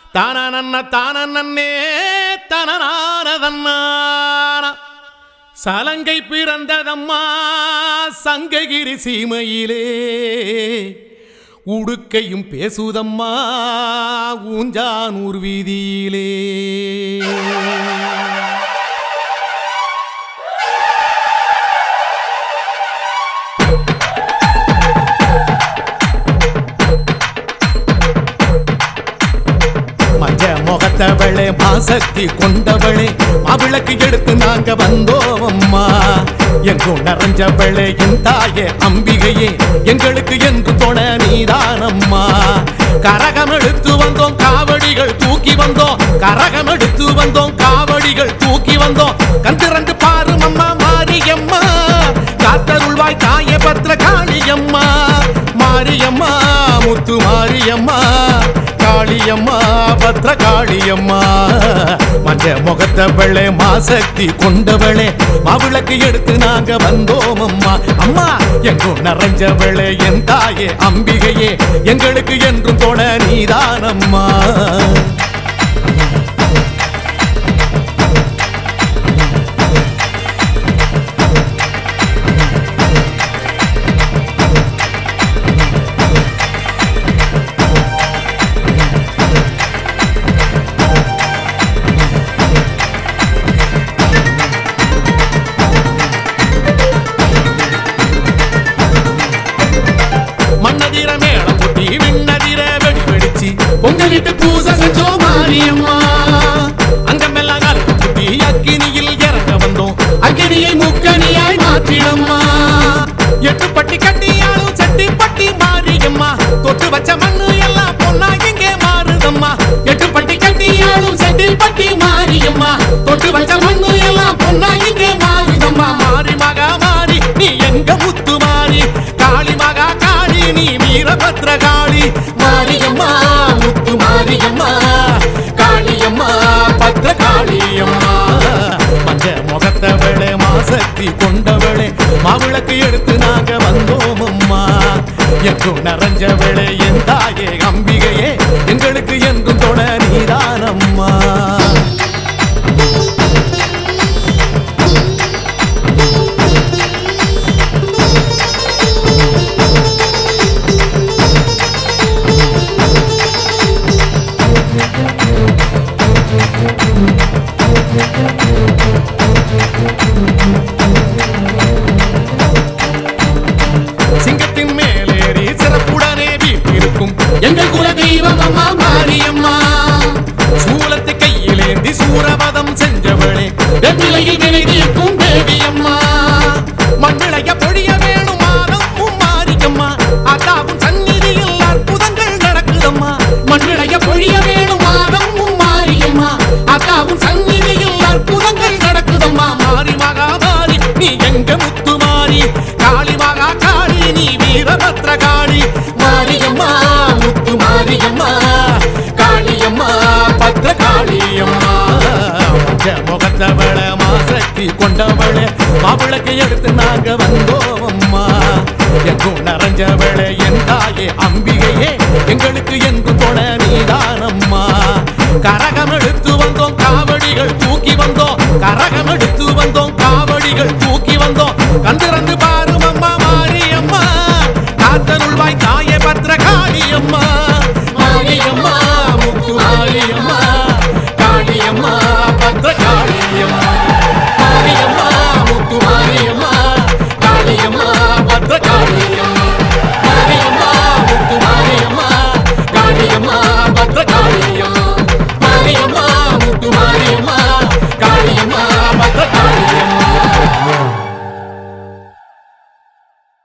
தானநன்ன தானநன்னே தனநானதன்னான சலங்கை பிறந்ததம்மா சங்ககிரி சீமையிலே உடுக்கையும் பேசுதம்மா ஊஞ்சானூர் வீதியிலே மஞ்ச முகத்தவளே மாசக்தி கொண்டவளே மாவிளக்கு எடுத்து நாங்க வந்தோம் அம்மா எங்கும் நிறைஞ்சவளே என் தாயே அம்பிகையே எங்களுக்கு என்று தொண நீதானம்மா கரகம் எடுத்து வந்தோம் காவடிகள் தூக்கி வந்தோம் கரகம் எடுத்து வந்தோம் காவடிகள் தூக்கி வந்தோம் கந்திரண்டு பாரு அம்மா மாரியம்மா காத்தருள்வாய் தாயே பத்ர காளியம்மா மாரியம்மா முத்து மாரியம்மா காளியம்மா பத்ர காளியம்மா மஞ்ச முகத்த வெள்ளை மாசக்தி கொண்டவளே மாவிளக்கு எடுத்து நாங்க வந்தோம் அம்மா அம்மா எங்கும் நிறைஞ்ச வெள்ளை என் தாயே அம்பிகையே எங்களுக்கு என்றும் தொண நீதானம்மா மண்ணதிர மேளம் கொட்டி விண்ணதிர வெடி வெடிச்சு பொங்கலிட்டு பூசை செஞ்சோம் மாரியம்மா அங்கமெல்லாம் கலந்து குட்டி அக்கினியில் இறங்க வந்தோம் அக்கினியை முக்கனியாய் மாற்றிடம்மா எட்டு பட்டி கட்டியாலும் செட்டி பட்டி மாரியம்மா தொட்டு வச்ச மண்ணு எல்லாம் பொண்ணா இங்கே மாறுதம்மா எட்டு பட்டி கட்டியாலும் செட்டி பட்டி மாரியம்மா தொட்டு வச்ச மண்ணு எல்லாம் பொண்ணா இங்கே மாறுதம்மா மாறி மகா மாறி நீ எங்க முத்து மாறி காளி மகா காளி நீ வீரபத்ர காளி மாரியம்மா முத்து மாரியம்மா காளியம்மா பத்ர காளியம்மா மஞ்ச முகத்தவளே மாசக்தி கொண்டவளே மாவிளக்கு எடுத்து நாங்க வந்தோம் அம்மா எங்கும் நிறைஞ்சவளே என் தாயே அம்பிகையே எங்களுக்கு என்றும் தொட நீதானம்மா சிங்கத்தின் மேலேறி சிறப்புடனே வீட்டிருக்கும் எங்கள் குல தெய்வம் அம்மா மாரியம்மா சூலத்தை கையிலேந்தி சூரவதம் செஞ்சவளே வெற்றிலையில் வினை தீர்க்கும் தேவி அம்மா மண்ணிளைய பொழிய வேணும் மாதம் மாரியம்மா அதாவும் சந்நிதியில் அற்புதங்கள் நடக்குதம்மா மண்ணிளைய பொழிய வேணும் மாதம் மாரியம்மா அதாவும் சந்நிதியில் அற்புதங்கள் நடக்குதம்மா மாறி மகா மாறி நீ எங்க முத்து மாறி காளி மகா காளி நீ வீரபத்ர காளி மாரியம்மா முத்து மாரியம்மா காளியம்மா பத்ர காளியம்மா மஞ்ச முகத்தவள மாசக்தி கொண்டவளே மாவிளக்கு எடுத்து நாங்க வந்தோம் அம்மா எங்கும் நிறைஞ்சவளே என் தாயே அம்பிகையே எங்களுக்கு என்று தொண நீதானம்மா கரகம் எடுத்து வந்தோம் காவடிகள் தூக்கி வந்தோம் கரகம் எடுத்து வந்தோம்